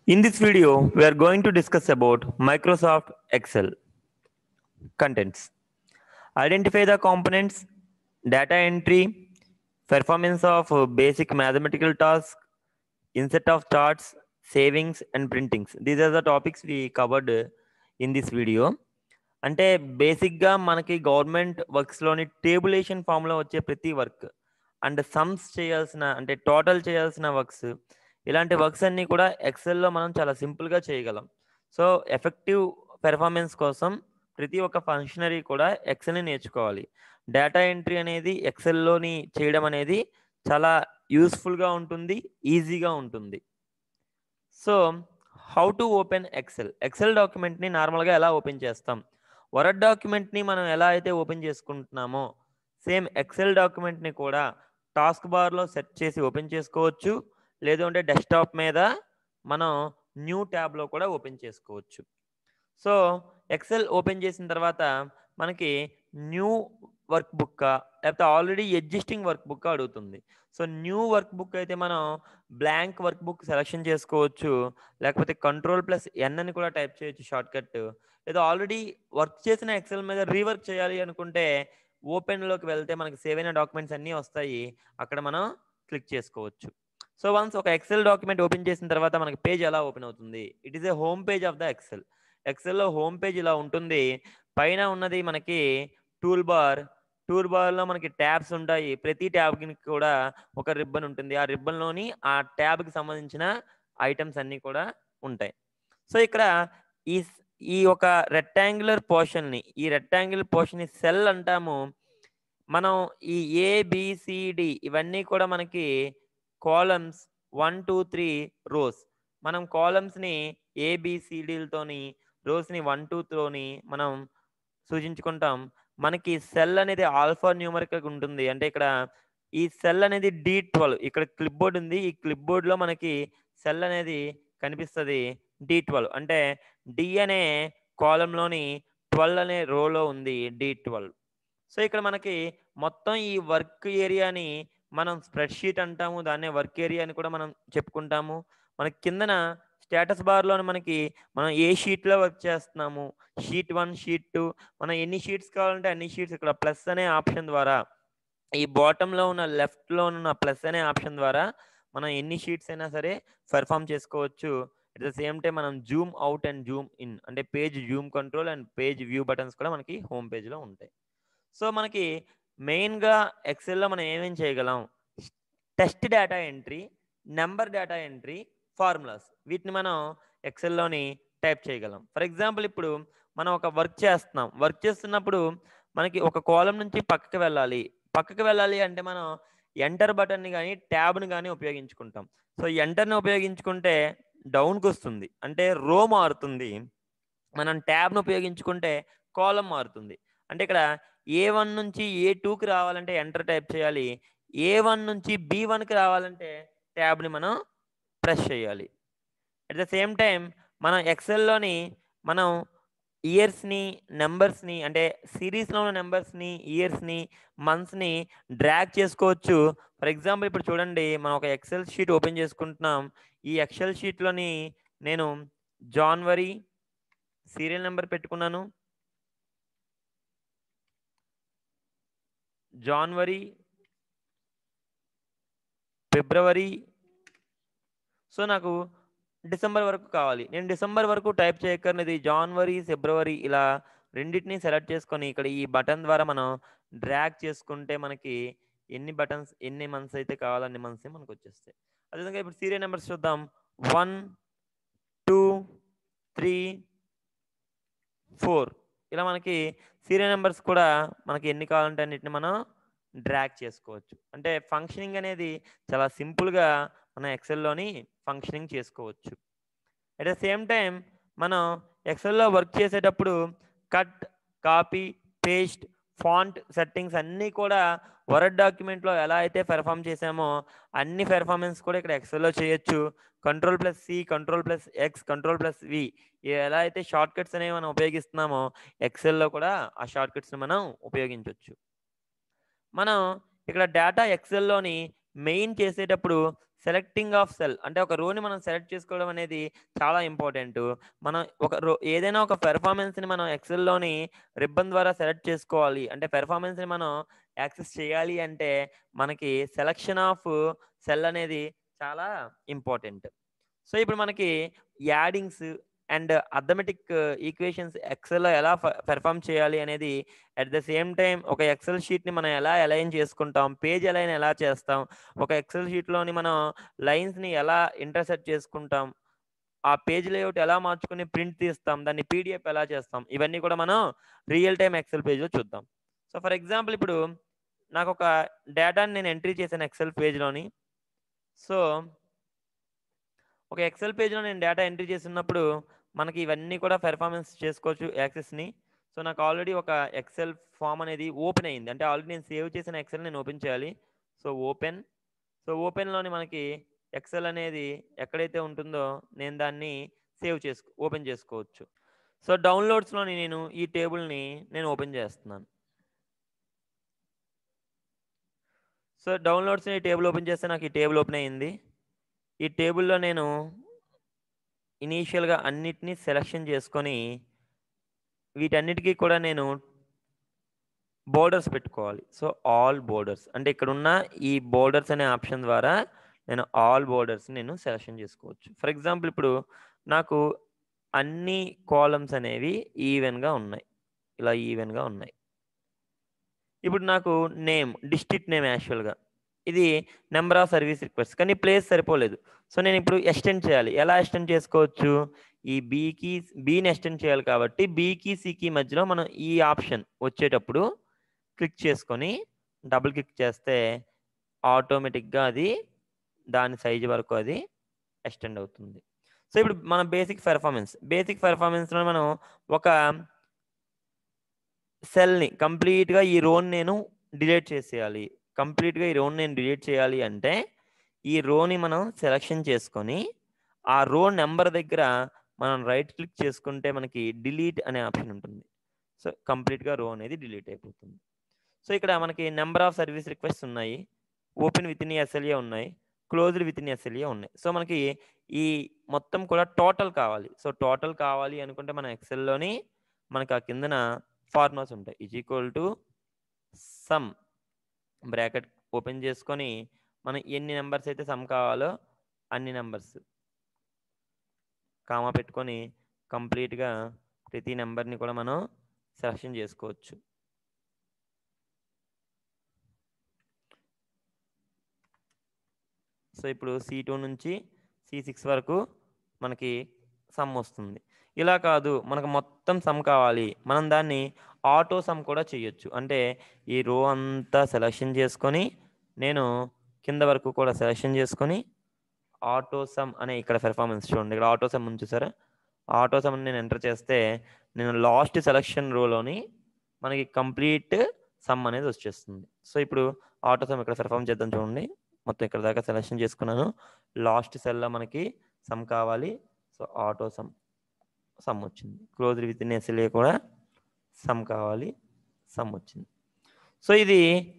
In this video, we are going to discuss about Microsoft Excel. Contents. Identify the components, data entry, performance of uh, basic mathematical tasks, insert of charts, savings and printings. These are the topics we covered uh, in this video. అంటే బేసిక్గా మనకి government వర్క్స్లోని tabulation ఫామ్లో వచ్చే ప్రతి work and sums చేయాల్సిన అంటే total చేయాల్సిన works ఇలాంటి వర్క్స్ అన్నీ కూడా ఎక్సెల్లో మనం చాలా సింపుల్గా చేయగలం సో ఎఫెక్టివ్ పెర్ఫార్మెన్స్ కోసం ప్రతి ఒక్క ఫంక్షనరీ కూడా ఎక్సెల్ని నేర్చుకోవాలి డేటా ఎంట్రీ అనేది ఎక్సెల్లోని చేయడం అనేది చాలా యూస్ఫుల్గా ఉంటుంది ఈజీగా ఉంటుంది so how to open Excel Excel డాక్యుమెంట్ని నార్మల్గా ఎలా ఓపెన్ చేస్తాం వర్డ్ డాక్యుమెంట్ని మనం ఎలా అయితే ఓపెన్ చేసుకుంటున్నామో సేమ్ ఎక్సెల్ డాక్యుమెంట్ని కూడా టాస్క్ బార్లో సెట్ చేసి ఓపెన్ చేసుకోవచ్చు లేదు అంటే డెస్క్టాప్ మీద మనం న్యూ ట్యాబ్లో కూడా ఓపెన్ చేసుకోవచ్చు సో ఎక్సెల్ ఓపెన్ చేసిన తర్వాత మనకి న్యూ వర్క్ బుక్ లేకపోతే ఆల్రెడీ ఎగ్జిస్టింగ్ వర్క్ బుక్ అడుగుతుంది సో న్యూ వర్క్ బుక్ అయితే మనం బ్లాంక్ వర్క్ బుక్ సెలెక్షన్ చేసుకోవచ్చు లేకపోతే కంట్రోల్ ప్లస్ ఎన్ అని కూడా టైప్ చేయొచ్చు షార్ట్ కట్ లేదా ఆల్రెడీ వర్క్ చేసిన ఎక్సెల్ మీద రీవర్క్ చేయాలి అనుకుంటే ఓపెన్లోకి వెళ్తే మనకి సేవ్ అయిన డాక్యుమెంట్స్ అన్నీ వస్తాయి అక్కడ మనం క్లిక్ చేసుకోవచ్చు సో వన్స్ ఒక ఎక్సెల్ డాక్యుమెంట్ ఓపెన్ చేసిన తర్వాత మనకి పేజ్ ఎలా ఓపెన్ అవుతుంది it is a home page of the Excel ఎక్సెల్లో హోమ్ పేజ్ ఇలా ఉంటుంది పైన ఉన్నది మనకి టూల్ బార్ టూల్ బార్లో మనకి ట్యాబ్స్ ఉంటాయి ప్రతి ట్యాబ్కి కూడా ఒక రిబ్బన్ ఉంటుంది ఆ రిబ్బన్లోని ఆ ట్యాబ్కి సంబంధించిన ఐటమ్స్ అన్నీ కూడా ఉంటాయి సో ఇక్కడ ఈ ఈ ఒక రెక్టాంగులర్ పోర్షన్ని ఈ రెక్టాంగులర్ పోర్షన్ని సెల్ అంటాము మనం ఈ ఏబిసిడి ఇవన్నీ కూడా మనకి columns one two three rows మనం కాలమ్స్ని ఏబిసిడీలతోని రోస్ని వన్ టూతోని మనం సూచించుకుంటాం మనకి సెల్ అనేది ఆల్ఫా న్యూమరికల్ ఉంటుంది అంటే ఇక్కడ ఈ సెల్ అనేది డి ట్వెల్వ్ ఇక్కడ క్లిప్ బోర్డ్ ఉంది ఈ క్లిప్ బోర్డ్లో మనకి సెల్ అనేది కనిపిస్తుంది డి ట్వెల్వ్ అంటే డి అనే కాలంలోని ట్వెల్వ్ అనే రోలో ఉంది డి ట్వెల్వ్ సో ఇక్కడ మనకి మొత్తం ఈ వర్క్ ఏరియాని మనం స్ప్రెడ్ షీట్ అంటాము దాన్నే వర్క్ ఏరియా అని కూడా మనం చెప్పుకుంటాము మనకి కిందన స్టేటస్ బార్లోని మనకి మనం ఏ షీట్లో వర్క్ చేస్తున్నాము షీట్ వన్ షీట్ టూ మనం ఎన్ని షీట్స్ కావాలంటే అన్ని షీట్స్ ఇక్కడ ప్లస్ అనే ఆప్షన్ ద్వారా ఈ బాటంలో ఉన్న లెఫ్ట్లో ఉన్న ప్లస్ అనే ఆప్షన్ ద్వారా మనం ఎన్ని షీట్స్ అయినా సరే పెర్ఫామ్ చేసుకోవచ్చు అట్ ద సేమ్ టైం మనం zoom out and zoom in అంటే page zoom control and page view buttons కూడా మనకి హోమ్ పేజ్లో ఉంటాయి సో మనకి మెయిన్గా ఎక్సెల్లో మనం ఏమేం చేయగలం test data entry number data entry formulas వీటిని మనం ఎక్సెల్లోని టైప్ చేయగలం ఫర్ ఎగ్జాంపుల్ ఇప్పుడు మనం ఒక వర్క్ చేస్తున్నాం వర్క్ చేస్తున్నప్పుడు మనకి ఒక కాలం నుంచి పక్కకి వెళ్ళాలి పక్కకి వెళ్ళాలి అంటే మనం ఎంటర్ బటన్ని కానీ ట్యాబ్ని కానీ ఉపయోగించుకుంటాం సో ఎంటర్ని ఉపయోగించుకుంటే డౌన్కి వస్తుంది అంటే రో మారుతుంది మనం ట్యాబ్ను ఉపయోగించుకుంటే కాలం మారుతుంది అంటే ఇక్కడ ఏ వన్ నుంచి ఏ టూకి రావాలంటే ఎంటర్ టైప్ చేయాలి ఏ వన్ నుంచి బి వన్కి రావాలంటే ట్యాబ్ని మనం ప్రెస్ చేయాలి అట్ ద సేమ్ టైం మనం ఎక్సెల్లోని మనం ఇయర్స్ని నెంబర్స్ని అంటే సిరీస్లో ఉన్న నెంబర్స్ని ఇయర్స్ని మంత్స్ని డ్రాగ్ చేసుకోవచ్చు ఫర్ ఎగ్జాంపుల్ ఇప్పుడు చూడండి మనం ఒక ఎక్సెల్ షీట్ ఓపెన్ చేసుకుంటున్నాం ఈ ఎక్సెల్ షీట్లోని నేను జాన్వరి సీరియల్ నెంబర్ పెట్టుకున్నాను జాన్వరి ఫిబ్రవరి సో నాకు డిసెంబర్ వరకు కావాలి నేను డిసెంబర్ వరకు టైప్ చేయక్కర్నేది జనవరి ఫిబ్రవరి ఇలా రెండింటిని సెలెక్ట్ చేసుకొని ఇక్కడ ఈ బటన్ ద్వారా మనం డ్రాగ్ చేసుకుంటే మనకి ఎన్ని బటన్స్ ఎన్ని మంత్స్ అయితే కావాలో అన్ని మంత్స్ మనకు వచ్చేస్తాయి అదేవిధంగా ఇప్పుడు సీరియల్ నెంబర్స్ చూద్దాం వన్ టూ త్రీ ఫోర్ ఇలా మనకి సీరియల్ నెంబర్స్ కూడా మనకి ఎన్ని కావాలంటే అన్నిటిని మనం డ్రాగ్ చేసుకోవచ్చు అంటే ఫంక్షనింగ్ అనేది చాలా సింపుల్గా మనం ఎక్సెల్లోని ఫంక్షనింగ్ చేసుకోవచ్చు అట్ ద సేమ్ టైం మనం ఎక్సెల్లో వర్క్ చేసేటప్పుడు cut copy paste font settings అన్నీ కూడా వర్డ్ డాక్యుమెంట్లో ఎలా అయితే పెర్ఫామ్ చేసామో అన్ని పెర్ఫార్మెన్స్ కూడా ఇక్కడ ఎక్సెల్లో చేయొచ్చు control plus C control plus X control plus V ఎలా అయితే షార్ట్ కట్స్ అనేవి మనం ఉపయోగిస్తున్నామో ఎక్సెల్లో కూడా ఆ షార్ట్ కట్స్ని మనం ఉపయోగించవచ్చు మనం ఇక్కడ డేటా ఎక్సెల్లోని మెయిన్ చేసేటప్పుడు సెలెక్టింగ్ ఆఫ్ సెల్ అంటే ఒక రోని మనం సెలెక్ట్ చేసుకోవడం అనేది చాలా ఇంపార్టెంట్ మనం ఒక రో ఏదైనా ఒక పెర్ఫార్మెన్స్ని మనం ఎక్సెల్లోని రిబ్బన్ ద్వారా సెలెక్ట్ చేసుకోవాలి అంటే పెర్ఫార్మెన్స్ని మనం యాక్సెస్ చేయాలి అంటే మనకి సెలక్షన్ ఆఫ్ సెల్ అనేది చాలా ఇంపార్టెంట్ సో ఇప్పుడు మనకి యాడింగ్స్ అండ్ అథమెటిక్ ఈక్వేషన్స్ ఎక్సెల్లో ఎలా పెర్ఫామ్ చేయాలి అనేది అట్ ద సేమ్ టైం ఒక ఎక్సెల్ షీట్ని మనం ఎలా అలైన్ చేసుకుంటాం పేజ్ అలైన్ ఎలా చేస్తాం ఒక ఎక్సెల్ షీట్లోని మనం లైన్స్ని ఎలా ఇంటర్సెక్ట్ చేసుకుంటాం ఆ పేజ్ లేఅవుట్ ఎలా మార్చుకుని ప్రింట్ తీస్తాం దాన్ని పీడిఎఫ్ ఎలా చేస్తాం ఇవన్నీ కూడా మనం రియల్ టైం ఎక్సెల్ పేజ్లో చూద్దాం సో ఫర్ ఎగ్జాంపుల్ ఇప్పుడు నాకు ఒక డేటాని నేను ఎంట్రీ చేశాను ఎక్సెల్ పేజ్లోని సో ఒక ఎక్సెల్ పేజ్లో నేను డేటా ఎంట్రీ చేస్తున్నప్పుడు మనకి ఇవన్నీ కూడా పెర్ఫార్మెన్స్ చేసుకోవచ్చు యాక్సెస్ని సో నాకు ఆల్రెడీ ఒక ఎక్సెల్ ఫామ్ అనేది ఓపెన్ అయింది అంటే ఆల్రెడీ నేను సేవ్ చేసిన ఎక్సెల్ నేను ఓపెన్ చేయాలి సో ఓపెన్ సో ఓపెన్లోని మనకి ఎక్సెల్ అనేది ఎక్కడైతే ఉంటుందో నేను దాన్ని సేవ్ చేసుకో ఓపెన్ చేసుకోవచ్చు సో డౌన్లోడ్స్లోని నేను ఈ టేబుల్ని నేను ఓపెన్ చేస్తున్నాను సో డౌన్లోడ్స్ ఈ టేబుల్ ఓపెన్ చేస్తే నాకు ఈ టేబుల్ ఓపెన్ అయ్యింది ఈ టేబుల్లో నేను ఇనీషియల్గా అన్నిటినీ సెలెక్షన్ చేసుకొని వీటన్నిటికీ కూడా నేను బోర్డర్స్ పెట్టుకోవాలి సో ఆల్ బోర్డర్స్ అంటే ఇక్కడ ఉన్న ఈ బోర్డర్స్ అనే ఆప్షన్ ద్వారా నేను ఆల్ బోర్డర్స్ నేను సెలెక్షన్ చేసుకోవచ్చు ఫర్ ఎగ్జాంపుల్ ఇప్పుడు నాకు అన్ని కాలమ్స్ అనేవి ఈవెన్గా ఉన్నాయి ఇలా ఈవెన్గా ఉన్నాయి ఇప్పుడు నాకు నేమ్ డిస్ట్రిక్ట్ నేమ్ యాక్చువల్గా ఇది నెంబర్ ఆఫ్ సర్వీస్ రిక్వెస్ట్ కానీ ప్లేస్ సరిపోలేదు సో నేను ఇప్పుడు ఎక్స్టెండ్ చేయాలి ఎలా ఎక్స్టెండ్ చేసుకోవచ్చు ఈ బీకి బీని ఎక్స్టెండ్ చేయాలి కాబట్టి బీకి సికి మధ్యలో మనం ఈ ఆప్షన్ వచ్చేటప్పుడు క్లిక్ చేసుకొని డబుల్ క్లిక్ చేస్తే ఆటోమేటిక్గా అది దాని సైజు వరకు అది ఎక్స్టెండ్ అవుతుంది సో ఇప్పుడు మన బేసిక్ పెర్ఫార్మెన్స్ బేసిక్ పెర్ఫార్మెన్స్లో మనం ఒక సెల్ని కంప్లీట్గా ఈ రోన్ నేను డిలీట్ చేసేయాలి కంప్లీట్గా ఈ రోన్ నేను డిలీట్ చేయాలి అంటే ఈ రోని మనం సెలెక్షన్ చేసుకొని ఆ రో నెంబర్ దగ్గర మనం రైట్ క్లిక్ చేసుకుంటే మనకి డిలీట్ అనే ఆప్షన్ ఉంటుంది సో కంప్లీట్గా రో అనేది డిలీట్ అయిపోతుంది సో ఇక్కడ మనకి నెంబర్ ఆఫ్ సర్వీస్ రిక్వెస్ట్ ఉన్నాయి ఓపెన్ విత్ ఇన్ ఎస్ఎల్ఏ ఉన్నాయి క్లోజ్డ్ విత్ ఇన్ ఎస్ఎల్ఏ ఉన్నాయి సో మనకి ఈ మొత్తం కూడా టోటల్ కావాలి సో టోటల్ కావాలి అనుకుంటే మన ఎక్సెల్లోని మనకి ఆ కిందన ఫార్ములాస్ ఉంటాయి is equal to sum bracket open చేసుకొని మనం ఎన్ని నెంబర్స్ అయితే సమ్ కావాలో అన్ని నెంబర్స్ కామా పెట్టుకొని కంప్లీట్గా ప్రతి నెంబర్ని కూడా మనం సెలక్షన్ చేసుకోవచ్చు సో ఇప్పుడు సి టూ నుంచి సి సిక్స్ వరకు మనకి సమ్ వస్తుంది ఇలా కాదు మనకు మొత్తం సమ్ కావాలి మనం దాన్ని ఆటో సమ్ కూడా చేయొచ్చు అంటే ఈ రో అంతా సెలెక్షన్ చేసుకొని నేను కింద వరకు కూడా సెలెక్షన్ చేసుకొని ఆటో సమ్ అనే ఇక్కడ పెర్ఫార్మెన్స్ చూడండి ఇక్కడ ఆటో సమ్ ఉంది సార్ ఆటో సమ్ నేను ఎంటర్ చేస్తే నేను లాస్ట్ సెలక్షన్ రోలోని మనకి కంప్లీట్ సమ్ అనేది వచ్చేస్తుంది సో ఇప్పుడు ఆటో సమ్ ఇక్కడ పెర్ఫామ్ చేద్దాం చూడండి మొత్తం ఇక్కడ దాకా సెలెక్షన్ చేసుకున్నాను లాస్ట్ సెల్లో మనకి సమ్ కావాలి సో ఆటో సమ్ సమ్ వచ్చింది క్లోజ్ విత్ ఇన్ ఎస్ఎల్ఏ కూడా సమ్ కావాలి సమ్ వచ్చింది సో ఇది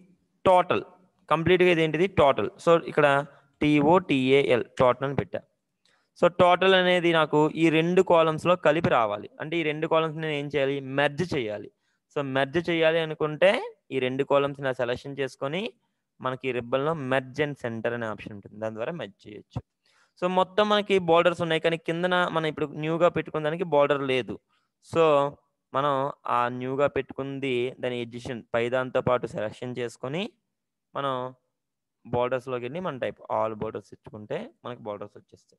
టోటల్ కంప్లీట్గా ఇది ఏంటిది టోటల్ సో ఇక్కడ టీఓటిఏఎల్ టోటల్ అని పెట్టా సో టోటల్ అనేది నాకు ఈ రెండు కాలమ్స్లో కలిపి రావాలి అంటే ఈ రెండు కాలమ్స్ నేను ఏం చేయాలి మెర్జ్ చేయాలి సో మెర్జ్ చేయాలి అనుకుంటే ఈ రెండు కాలమ్స్ నా సెలెక్షన్ చేసుకొని మనకి రిబ్బన్లో మెర్జ్ అండ్ సెంటర్ అనే ఆప్షన్ ఉంటుంది దాని ద్వారా మెర్జ్ చేయొచ్చు సో మొత్తం మనకి బార్డర్స్ ఉన్నాయి కానీ కిందన మనం ఇప్పుడు న్యూగా పెట్టుకున్న దానికి బార్డర్ లేదు సో మనం ఆ న్యూగా పెట్టుకుంది దాని ఎడ్జిషన్ పై దాంతో పాటు సెలెక్షన్ చేసుకొని మనం బార్డర్స్లోకి వెళ్ళి మన టైప్ ఆల్ బార్డర్స్ ఇచ్చుకుంటే మనకి బార్డర్స్ వచ్చేస్తాయి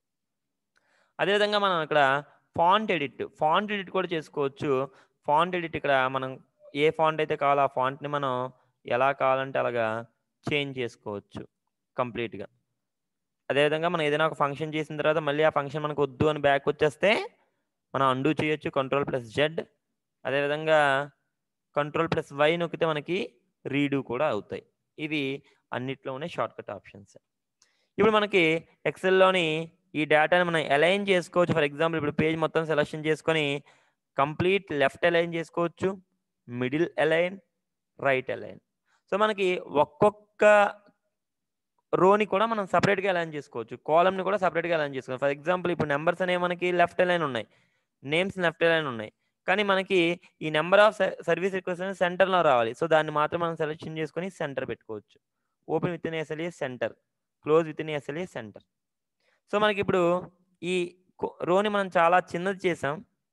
అదేవిధంగా మనం ఇక్కడ ఫాంట్ ఎడిట్ ఫాంట్ ఎడిట్ కూడా చేసుకోవచ్చు ఫాంట్ ఎడిట్ ఇక్కడ మనం ఏ ఫాంట్ అయితే కావాలో ఆ ఫాంట్ని మనం ఎలా కావాలంటే అలాగా చేంజ్ చేసుకోవచ్చు కంప్లీట్గా అదేవిధంగా మనం ఏదైనా ఒక ఫంక్షన్ చేసిన తర్వాత మళ్ళీ ఆ ఫంక్షన్ మనకు వద్దు అని బ్యాక్ వచ్చేస్తే మనం అండూ చేయొచ్చు కంట్రోల్ ప్లస్ జెడ్ అదేవిధంగా కంట్రోల్ ప్లస్ వై నొక్కితే మనకి రీడూ కూడా అవుతాయి ఇవి అన్నిట్లోనే షార్ట్ కట్ ఆప్షన్స్ ఇప్పుడు మనకి ఎక్సెల్లోని ఈ డేటాని మనం అలైన్ చేసుకోవచ్చు ఫర్ ఎగ్జాంపుల్ ఇప్పుడు పేజ్ మొత్తం సెలెక్షన్ చేసుకొని కంప్లీట్ లెఫ్ట్ అలైన్ చేసుకోవచ్చు middle align right align so మనకి ఒక్కొక్క రోని కూడా మనం సపరేట్గా అలైన్ చేసుకోవచ్చు కాలమ్ని కూడా సపరేట్గా అలైన్ చేసుకోవచ్చు ఫర్ ఎగ్జాంపుల్ ఇప్పుడు నెంబర్స్ అనేవి మనకి లెఫ్ట్ లైన్ ఉన్నాయి నేమ్స్ లెఫ్ట్ లైన్ ఉన్నాయి కానీ మనకి ఈ నెంబర్ ఆఫ్ సర్వీస్ రిక్వెస్ట్ అనేది సెంటర్లో రావాలి సో దాన్ని మాత్రం మనం సెలెక్షన్ చేసుకొని సెంటర్ పెట్టుకోవచ్చు open within SLA center close within SLA center so మనకి ఇప్పుడు ఈ రోని మనం చాలా చిన్నది చేసాం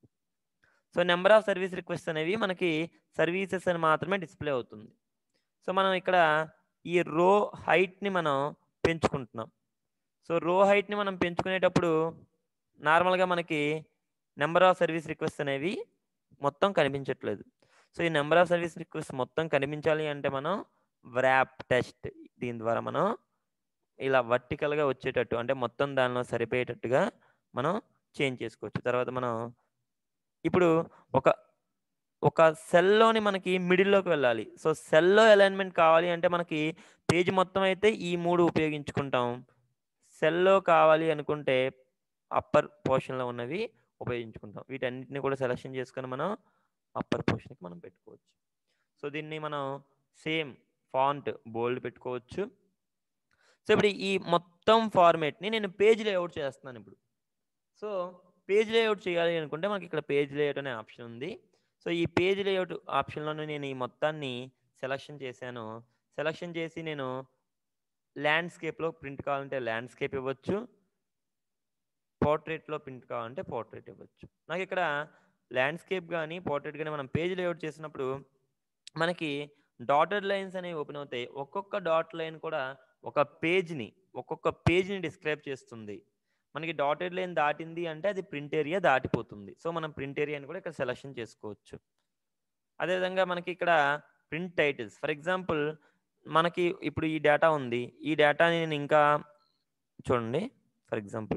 so number of service request అనేవి మనకి సర్వీసెస్ అని మాత్రమే డిస్ప్లే అవుతుంది సో మనం ఇక్కడ ఈ రో హైట్ని మనం పెంచుకుంటున్నాం సో రో హైట్ని మనం పెంచుకునేటప్పుడు నార్మల్గా మనకి నెంబర్ ఆఫ్ సర్వీస్ రిక్వెస్ట్ అనేవి మొత్తం కనిపించట్లేదు సో ఈ నెంబర్ ఆఫ్ సర్వీస్ రిక్వెస్ట్ మొత్తం కనిపించాలి అంటే మనం వ్రాప్ టెస్ట్ దీని ద్వారా మనం ఇలా వర్టికల్గా వచ్చేటట్టు అంటే మొత్తం దానిలో సరిపోయేటట్టుగా మనం చేంజ్ చేసుకోవచ్చు తర్వాత మనం ఇప్పుడు ఒక ఒక సెల్లోని మనకి మిడిల్లోకి వెళ్ళాలి సో సెల్లో అలైన్మెంట్ కావాలి అంటే మనకి పేజ్ మొత్తం అయితే ఈ మూడు ఉపయోగించుకుంటాం సెల్లో కావాలి అనుకుంటే అప్పర్ పోర్షన్లో ఉన్నవి ఉపయోగించుకుంటాం వీటన్నిటిని కూడా సెలెక్షన్ చేసుకొని మనం అప్పర్ పోర్షన్కి మనం పెట్టుకోవచ్చు సో దీన్ని మనం సేమ్ ఫాంట్ బోల్డ్ పెట్టుకోవచ్చు సో ఇప్పుడు ఈ మొత్తం ఫార్మేట్ని నేను పేజ్ లేఅవుట్ చేస్తున్నాను ఇప్పుడు సో పేజ్ లేఅవుట్ చేయాలి అనుకుంటే మనకి ఇక్కడ పేజ్ లేఅవుట్ అనే ఆప్షన్ ఉంది సో ఈ పేజ్ లేఅవుట్ ఆప్షన్లోనే నేను ఈ మొత్తాన్ని సెలక్షన్ చేశాను సెలక్షన్ చేసి నేను ల్యాండ్స్కేప్లో ప్రింట్ కావాలంటే ల్యాండ్స్కేప్ ఇవ్వచ్చు పోర్ట్రేట్లో ప్రింట్ కావాలంటే పోర్ట్రేట్ ఇవ్వచ్చు నాకు ఇక్కడ ల్యాండ్స్కేప్ కానీ పోర్ట్రేట్ కానీ మనం పేజ్ లేఅవుట్ చేసినప్పుడు మనకి డాటెడ్ లైన్స్ అనేవి ఓపెన్ అవుతాయి ఒక్కొక్క డాట్ లైన్ కూడా ఒక పేజ్ని ఒక్కొక్క పేజ్ని డిస్క్రైబ్ చేస్తుంది మనకి డాటెడ్ లైన్ దాటింది అంటే అది ప్రింట్ ఏరియా దాటిపోతుంది సో మనం ప్రింట్ ఏరియాని కూడా ఇక్కడ సెలెక్షన్ చేసుకోవచ్చు అదేవిధంగా మనకి ఇక్కడ ప్రింట్ టైటిల్స్ ఫర్ ఎగ్జాంపుల్ మనకి ఇప్పుడు ఈ డేటా ఉంది ఈ డేటాని నేను ఇంకా చూడండి ఫర్ ఎగ్జాంపుల్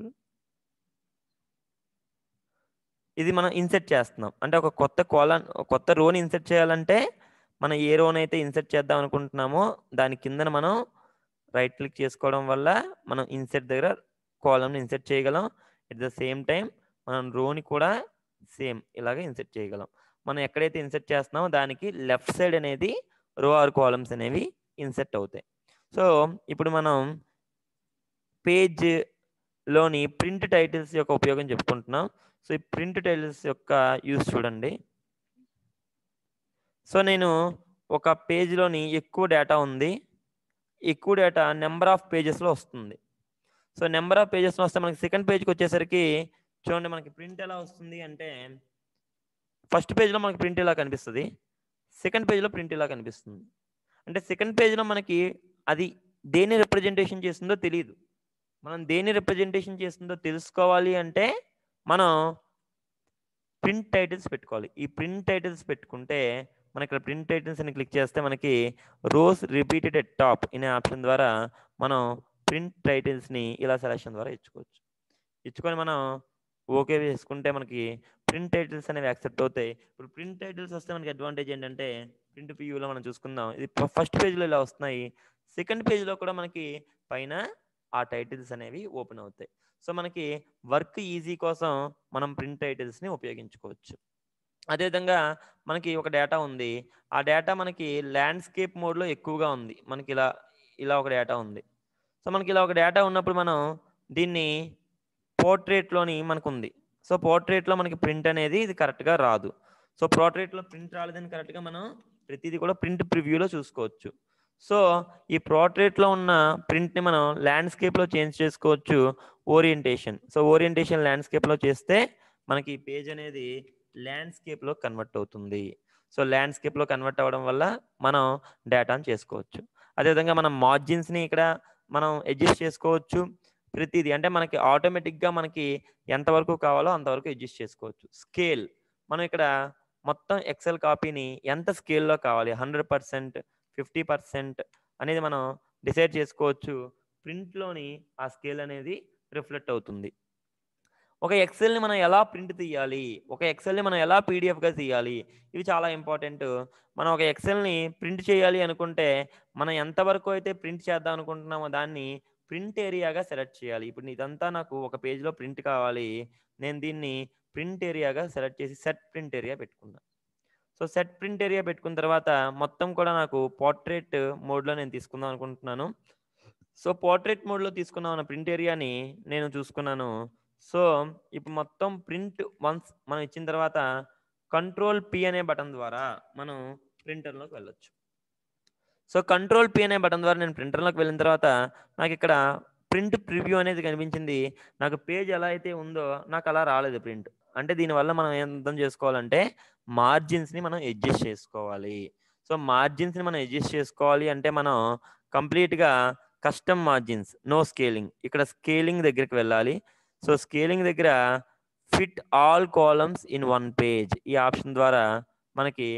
ఇది మనం ఇన్సెర్ట్ చేస్తున్నాం అంటే ఒక కొత్త కోలన్ కొత్త రోని ఇన్సెర్ట్ చేయాలంటే మనం ఏ రోన్ అయితే ఇన్సెర్ట్ చేద్దాం అనుకుంటున్నామో దాని కిందన మనం రైట్ క్లిక్ చేసుకోవడం వల్ల మనం ఇన్సెర్ట్ దగ్గర కాలమ్ని ఇన్సెర్ట్ చేయగలం ఎట్ ద సేమ్ టైం మనం రోని కూడా సేమ్ ఇలాగే ఇన్సెర్ట్ చేయగలం మనం ఎక్కడైతే ఇన్సెర్ట్ చేస్తున్నామో దానికి లెఫ్ట్ సైడ్ అనేది రో ఆర్ కాలమ్స్ అనేవి ఇన్సెర్ట్ అవుతాయి సో ఇప్పుడు మనం పేజ్లోని ప్రింట్ టైటిల్స్ యొక్క ఉపయోగం చెప్పుకుంటున్నాం సో ఈ ప్రింట్ టైటిల్స్ యొక్క యూస్ చూడండి సో నేను ఒక పేజ్లోని ఎక్కువ డేటా ఉంది ఎక్కువ డేటా నెంబర్ ఆఫ్ పేజెస్లో వస్తుంది సో నెంబర్ ఆఫ్ పేజెస్లో వస్తే మనకి సెకండ్ పేజ్కి వచ్చేసరికి చూడండి మనకి ప్రింట్ ఎలా వస్తుంది అంటే ఫస్ట్ పేజ్లో మనకి ప్రింట్ ఇలా కనిపిస్తుంది సెకండ్ పేజ్లో ప్రింట్ ఇలా కనిపిస్తుంది అంటే సెకండ్ పేజ్లో మనకి అది దేని రిప్రజెంటేషన్ చేస్తుందో తెలియదు మనం దేని రిప్రజెంటేషన్ చేస్తుందో తెలుసుకోవాలి అంటే మనం ప్రింట్ టైటిల్స్ పెట్టుకోవాలి ఈ ప్రింట్ టైటిల్స్ పెట్టుకుంటే మన ఇక్కడ ప్రింట్ టైటిల్స్ అని క్లిక్ చేస్తే మనకి రోస్ రిపీటెడ్ ఎట్ టాప్ అనే ఆప్షన్ ద్వారా మనం ప్రింట్ టైటిల్స్ని ఇలా సెలక్షన్ ద్వారా ఇచ్చుకోవచ్చు ఇచ్చుకొని మనం ఓకే చేసుకుంటే మనకి ప్రింట్ టైటిల్స్ అనేవి యాక్సెప్ట్ అవుతాయి ఇప్పుడు ప్రింట్ టైటిల్స్ వస్తే మనకి అడ్వాంటేజ్ ఏంటంటే ప్రింట్ ప్యూలో మనం చూసుకుందాం ఇది ఫస్ట్ పేజ్లో ఇలా వస్తున్నాయి సెకండ్ పేజ్లో కూడా మనకి పైన ఆ టైటిల్స్ అనేవి ఓపెన్ అవుతాయి సో మనకి వర్క్ ఈజీ కోసం మనం ప్రింట్ టైటిల్స్ని ఉపయోగించుకోవచ్చు అదేవిధంగా మనకి ఒక డేటా ఉంది ఆ డేటా మనకి ల్యాండ్స్కేప్ మోడ్లో ఎక్కువగా ఉంది మనకి ఇలా ఇలా ఒక డేటా ఉంది సో మనకి ఇలా ఒక డేటా ఉన్నప్పుడు మనం దీన్ని పోర్ట్రేట్లోని మనకు ఉంది సో పోర్ట్రేట్లో మనకి ప్రింట్ అనేది ఇది కరెక్ట్గా రాదు సో పోర్ట్రేట్లో ప్రింట్ రాలేదని కరెక్ట్గా మనం ప్రతిదీ కూడా ప్రింట్ ప్రివ్యూలో చూసుకోవచ్చు సో ఈ పోర్ట్రేట్లో ఉన్న ప్రింట్ని మనం ల్యాండ్స్కేప్లో చేంజ్ చేసుకోవచ్చు ఓరియంటేషన్ సో ఓరియంటేషన్ ల్యాండ్స్కేప్లో చేస్తే మనకి ఈ పేజ్ అనేది ల్యాండ్స్కేప్లో కన్వర్ట్ అవుతుంది సో ల్యాండ్స్కేప్లో కన్వర్ట్ అవ్వడం వల్ల మనం డేటాను చేసుకోవచ్చు అదేవిధంగా మనం మార్జిన్స్ని ఇక్కడ మనం అడ్జస్ట్ చేసుకోవచ్చు ప్రతిదీ అంటే మనకి ఆటోమేటిక్గా మనకి ఎంతవరకు కావాలో అంతవరకు అడ్జస్ట్ చేసుకోవచ్చు స్కేల్ మనం ఇక్కడ మొత్తం ఎక్సెల్ కాపీని ఎంత స్కేల్లో కావాలి హండ్రెడ్ పర్సెంట్ ఫిఫ్టీ పర్సెంట్ అనేది మనం డిసైడ్ చేసుకోవచ్చు ప్రింట్లోని ఆ స్కేల్ అనేది రిఫ్లెక్ట్ అవుతుంది ఒక ఎక్సెల్ని మనం ఎలా ప్రింట్ తీయాలి ఒక ఎక్సెల్ని మనం ఎలా పీడిఎఫ్గా తీయాలి ఇవి చాలా ఇంపార్టెంట్ మనం ఒక ఎక్సెల్ని ప్రింట్ చేయాలి అనుకుంటే మనం ఎంతవరకు అయితే ప్రింట్ చేద్దాం అనుకుంటున్నామో దాన్ని ప్రింట్ ఏరియాగా సెలెక్ట్ చేయాలి ఇప్పుడు ఇదంతా నాకు ఒక పేజ్లో ప్రింట్ కావాలి నేను దీన్ని ప్రింట్ ఏరియాగా సెలెక్ట్ చేసి సెట్ ప్రింట్ ఏరియా పెట్టుకున్నా సో సెట్ ప్రింట్ ఏరియా పెట్టుకున్న తర్వాత మొత్తం కూడా నాకు పోర్ట్రేట్ మోడ్లో నేను తీసుకుందాం అనుకుంటున్నాను సో పోర్ట్రేట్ మోడ్లో తీసుకున్నాం ప్రింట్ ఏరియాని నేను చూసుకున్నాను సో ఇప్పుడు మొత్తం ప్రింట్ వన్స్ మనం ఇచ్చిన తర్వాత కంట్రోల్ పి అనే బటన్ ద్వారా మనం ప్రింటర్లోకి వెళ్ళొచ్చు సో కంట్రోల్ పి అనే బటన్ ద్వారా నేను ప్రింటర్లోకి వెళ్ళిన తర్వాత నాకు ఇక్కడ ప్రింట్ ప్రివ్యూ అనేది కనిపించింది నాకు పేజ్ ఎలా అయితే ఉందో నాకు అలా రాలేదు ప్రింట్ అంటే దీనివల్ల మనం ఏం అర్థం చేసుకోవాలంటే మార్జిన్స్ని మనం అడ్జస్ట్ చేసుకోవాలి సో మార్జిన్స్ని మనం అడ్జస్ట్ చేసుకోవాలి అంటే మనం కంప్లీట్గా కస్టమ్ మార్జిన్స్ నో స్కేలింగ్ ఇక్కడ స్కేలింగ్ దగ్గరికి వెళ్ళాలి సో స్కేలింగ్ దగ్గర fit all columns in one page ఈ ఆప్షన్ ద్వారా మనకి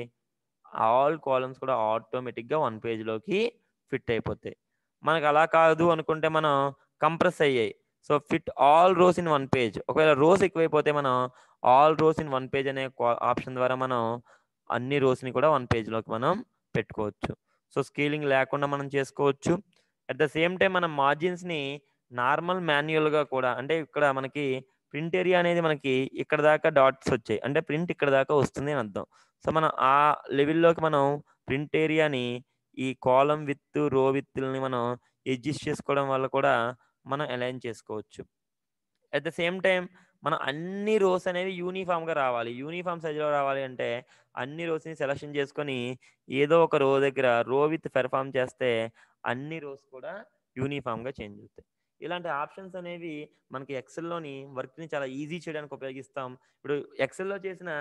ఆల్ కాలమ్స్ కూడా ఆటోమేటిక్గా వన్ పేజ్లోకి ఫిట్ అయిపోతాయి మనకు అలా కాదు అనుకుంటే మనం కంప్రెస్ అయ్యాయి so fit all rows in one page ఒకవేళ రోస్ ఎక్కువైపోతే మనం all rows in one page అనే ఆప్షన్ ద్వారా మనం అన్ని రోస్ని కూడా వన్ పేజ్లోకి మనం పెట్టుకోవచ్చు సో స్కేలింగ్ లేకుండా మనం చేసుకోవచ్చు అట్ ద సేమ్ టైం మనం మార్జిన్స్ని నార్మల్ మాన్యువల్గా కూడా అంటే ఇక్కడ మనకి ప్రింట్ ఏరియా అనేది మనకి ఇక్కడ దాకా డాట్స్ వచ్చాయి అంటే ప్రింట్ ఇక్కడ దాకా వస్తుంది అని అర్థం సో మనం ఆ లెవెల్లోకి మనం ప్రింట్ ఏరియాని ఈ కాలం విత్ రో విత్ని మనం అడ్జస్ట్ చేసుకోవడం వల్ల కూడా మనం అలైన్ చేసుకోవచ్చు అట్ ద సేమ్ టైం మనం అన్ని రోస్ అనేవి యూనిఫామ్గా రావాలి యూనిఫామ్ సైజులో రావాలి అంటే అన్ని రోస్ని సెలెక్షన్ చేసుకొని ఏదో ఒక రో దగ్గర రో విత్ పెర్ఫామ్ చేస్తే అన్ని రోస్ కూడా యూనిఫామ్గా చేంజ్ అవుతాయి ఇలాంటి ఆప్షన్స్ అనేవి మనకి ఎక్సెల్లోని వర్క్ని చాలా ఈజీ చేయడానికి ఉపయోగిస్తాం ఇప్పుడు ఎక్సెల్లో చేసిన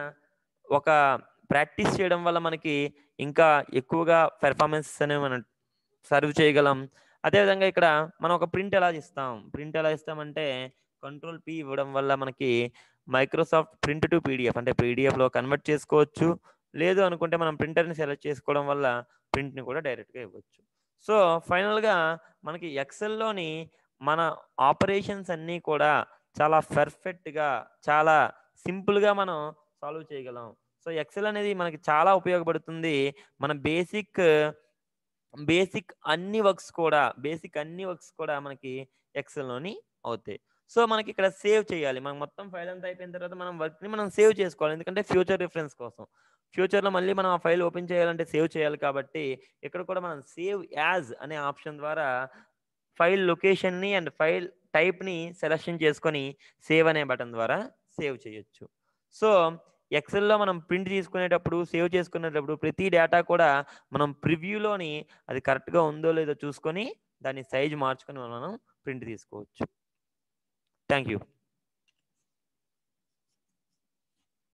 ఒక ప్రాక్టీస్ చేయడం వల్ల మనకి ఇంకా ఎక్కువగా పెర్ఫార్మెన్స్ అనేవి మనం సర్వ్ చేయగలం అదేవిధంగా ఇక్కడ మనం ఒక ప్రింట్ ఎలా ఇస్తాం ప్రింట్ ఎలా ఇస్తామంటే కంట్రోల్ పి ఇవ్వడం వల్ల మనకి మైక్రోసాఫ్ట్ ప్రింట్ టు పీడిఎఫ్ అంటే పీడిఎఫ్లో కన్వర్ట్ చేసుకోవచ్చు లేదు అనుకుంటే మనం ప్రింటర్ని సెలెక్ట్ చేసుకోవడం వల్ల ప్రింట్ని కూడా డైరెక్ట్గా ఇవ్వచ్చు సో ఫైనల్గా మనకి ఎక్సెల్లోని మన ఆపరేషన్స్ అన్నీ కూడా చాలా పర్ఫెక్ట్గా చాలా సింపుల్గా మనం సాల్వ్ చేయగలం సో ఎక్సెల్ అనేది మనకి చాలా ఉపయోగపడుతుంది మన బేసిక్ బేసిక్ అన్ని వర్క్స్ కూడా బేసిక్ అన్ని వర్క్స్ కూడా మనకి ఎక్సెల్లోని అవుతాయి సో మనకి ఇక్కడ సేవ్ చేయాలి మనం మొత్తం ఫైల్ అంతా అయిపోయిన తర్వాత మనం వర్క్ని మనం సేవ్ చేసుకోవాలి ఎందుకంటే ఫ్యూచర్ రిఫరెన్స్ కోసం ఫ్యూచర్లో మళ్ళీ మనం ఆ ఫైల్ ఓపెన్ చేయాలంటే సేవ్ చేయాలి కాబట్టి ఇక్కడ కూడా మనం సేవ్ యాజ్ అనే ఆప్షన్ ద్వారా ఫైల్ లొకేషన్ని అండ్ ఫైల్ టైప్ని సెలెక్షన్ చేసుకొని సేవ్ అనే బటన్ ద్వారా సేవ్ చేయొచ్చు సో ఎక్సెల్లో మనం ప్రింట్ తీసుకునేటప్పుడు సేవ్ చేసుకునేటప్పుడు ప్రతి డేటా కూడా మనం ప్రివ్యూలోని అది కరెక్ట్గా ఉందో లేదో చూసుకొని దాని సైజ్ మార్చుకొని మనం ప్రింట్ తీసుకోవచ్చు థ్యాంక్ యూ